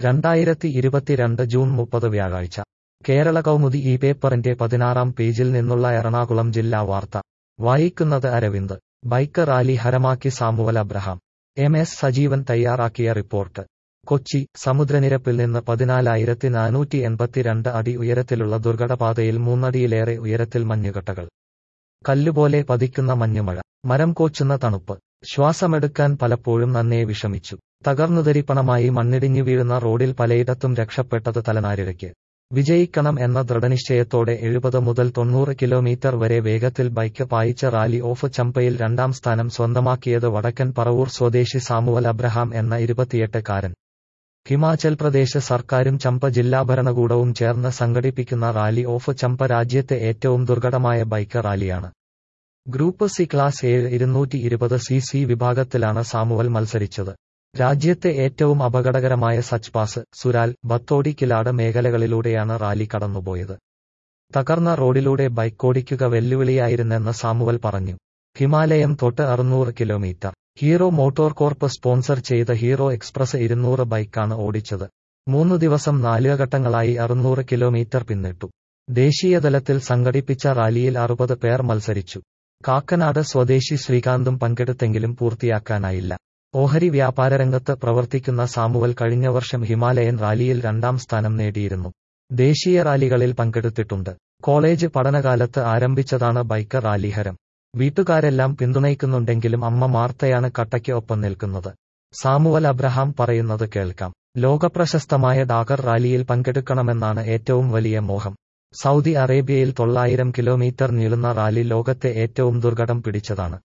രണ്ടായിരത്തി ഇരുപത്തിരണ്ട് ജൂൺ മുപ്പത് വ്യാഴാഴ്ച കേരള കൗമുദി ഈ പേപ്പറിന്റെ പതിനാറാം പേജിൽ നിന്നുള്ള എറണാകുളം ജില്ലാ വാർത്ത വായിക്കുന്നത് അരവിന്ദ് ബൈക്ക് റാലി ഹരമാക്കി Samuel Abraham M S Sajeevan തയ്യാറാക്കിയ റിപ്പോർട്ട് കൊച്ചി സമുദ്രനിരപ്പിൽ നിന്ന് പതിനാലായിരത്തി നാനൂറ്റി എൺപത്തിരണ്ട് അടി ഉയരത്തിലുള്ള ദുർഘടപാതയിൽ മൂന്നടിയിലേറെ ഉയരത്തിൽ മഞ്ഞുകട്ടകൾ കല്ലുപോലെ പതിക്കുന്ന മഞ്ഞുമഴ മരം കോച്ചുന്ന തണുപ്പ് ശ്വാസമെടുക്കാൻ പലപ്പോഴും നന്നേ വിഷമിച്ചു തകർന്നുതരിപ്പണമായി മണ്ണിടിഞ്ഞു വീഴുന്ന റോഡിൽ പലയിടത്തും രക്ഷപ്പെട്ടത് തലനാരിഴയ്ക്ക് വിജയിക്കണം എന്ന ദൃഢനിശ്ചയത്തോടെ എഴുപത് മുതൽ തൊണ്ണൂറ് കിലോമീറ്റർ വരെ വേഗത്തിൽ ബൈക്ക് പായിച്ച റാലി ഓഫ് ചമ്പയിൽ രണ്ടാം സ്ഥാനം സ്വന്തമാക്കിയത് വടക്കൻ പറവൂർ സ്വദേശി സാമുവൽ അബ്രഹാം എന്ന ഇരുപത്തിയെട്ടുകാരൻ ഹിമാചൽ പ്രദേശ് സർക്കാരും ചമ്പ ജില്ലാ ഭരണകൂടവും ചേർന്ന് സംഘടിപ്പിക്കുന്ന റാലി ഓഫ് ചമ്പ രാജ്യത്തെ ഏറ്റവും ദുർഘടമായ ബൈക്ക് റാലിയാണ് ഗ്രൂപ്പ് സി ക്ലാസ് ഏഴ് ഇരുന്നൂറ്റി ഇരുപത് സി സി വിഭാഗത്തിലാണ് സാമുവൽ മത്സരിച്ചത് രാജ്യത്തെ ഏറ്റവും അപകടകരമായ സച്ച് പാസ് സുരാൽ ബത്തോടി കിലാട് മേഖലകളിലൂടെയാണ് റാലി കടന്നുപോയത് തകർന്ന റോഡിലൂടെ ബൈക്കോടിക്കുക വെല്ലുവിളിയായിരുന്നെന്ന് സാമുവൽ പറഞ്ഞു ഹിമാലയം തൊട്ട് അറുന്നൂറ് kilometre Hero Motor Corp sponsor ചെയ്ത ഹീറോ എക്സ്പ്രസ് ഇരുന്നൂറ് ബൈക്കാണ് ഓടിച്ചത് മൂന്നു ദിവസം നാല് ഘട്ടങ്ങളായി അറുന്നൂറ് കിലോമീറ്റർ പിന്നിട്ടു ദേശീയതലത്തിൽ സംഘടിപ്പിച്ച റാലിയിൽ അറുപത് പേർ മത്സരിച്ചു കാക്കനാട് സ്വദേശി ശ്രീകാന്തും പങ്കെടുത്തെങ്കിലും പൂർത്തിയാക്കാനായില്ല ഓഹരി വ്യാപാരരംഗത്ത് പ്രവർത്തിക്കുന്ന സാമുവൽ കഴിഞ്ഞ വർഷം ഹിമാലയൻ റാലിയിൽ രണ്ടാം സ്ഥാനം നേടിയിരുന്നു ദേശീയ റാലികളിൽ പങ്കെടുത്തിട്ടുണ്ട് കോളേജ് പഠനകാലത്ത് ആരംഭിച്ചതാണ് ബൈക്ക് റാലിഹരം വീട്ടുകാരെല്ലാം പിന്തുണയ്ക്കുന്നുണ്ടെങ്കിലും അമ്മ മാർത്തയാണ് കട്ടയ്ക്ക് ഒപ്പം നിൽക്കുന്നത് സാമുവൽ അബ്രഹാം പറയുന്നത് കേൾക്കാം ലോകപ്രശസ്തമായ ഡാക്കർ റാലിയിൽ പങ്കെടുക്കണമെന്നാണ് ഏറ്റവും വലിയ മോഹം സൗദി അറേബ്യയിൽ തൊള്ളായിരം കിലോമീറ്റർ നീളുന്ന റാലി ലോകത്തെ ഏറ്റവും ദുർഘടം പിടിച്ചതാണ്